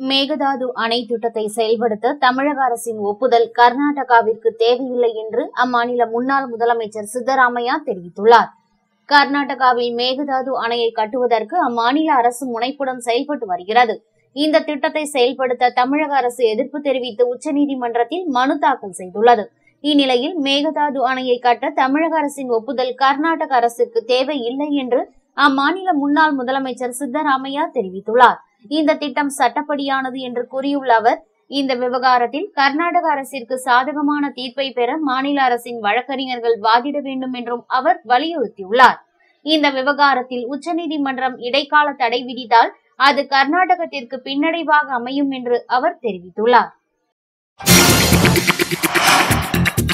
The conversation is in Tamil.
மேகதாது அணை திட்டத்தை செயல்படுத்த தமிழக அரசின் ஒப்புதல் கர்நாடகாவிற்கு தேவையில்லை என்று அம்மாநில முன்னாள் முதலமைச்சர் சித்தராமையா தெரிவித்துள்ளார் கர்நாடகாவில் மேகதாது அணையை கட்டுவதற்கு அம்மாநில அரசு முனைப்புடன் செயல்பட்டு வருகிறது இந்த திட்டத்தை செயல்படுத்த தமிழக அரசு எதிர்ப்பு தெரிவித்து உச்சநீதிமன்றத்தில் மனு தாக்கல் செய்துள்ளது இந்நிலையில் மேகதாது அணையை கட்ட தமிழக அரசின் ஒப்புதல் கர்நாடக அரசுக்கு தேவையில்லை என்று அம்மாநில முன்னாள் முதலமைச்சர் சித்தராமையா தெரிவித்துள்ளார் இந்த திட்டம் சட்டப்படியானது என்று கூறியுள்ள அவர் இந்த விவகாரத்தில் கர்நாடக அரசிற்கு சாதகமான தீர்ப்பை பெற மாநில அரசின் வழக்கறிஞர்கள் வாதிட வேண்டும் என்றும் அவர் வலியுறுத்தியுள்ளார் இந்த விவகாரத்தில் உச்சநீதிமன்றம் இடைக்கால தடை விதித்தால் அது கர்நாடகத்திற்கு பின்னடைவாக அமையும் என்று அவர் தெரிவித்துள்ளார்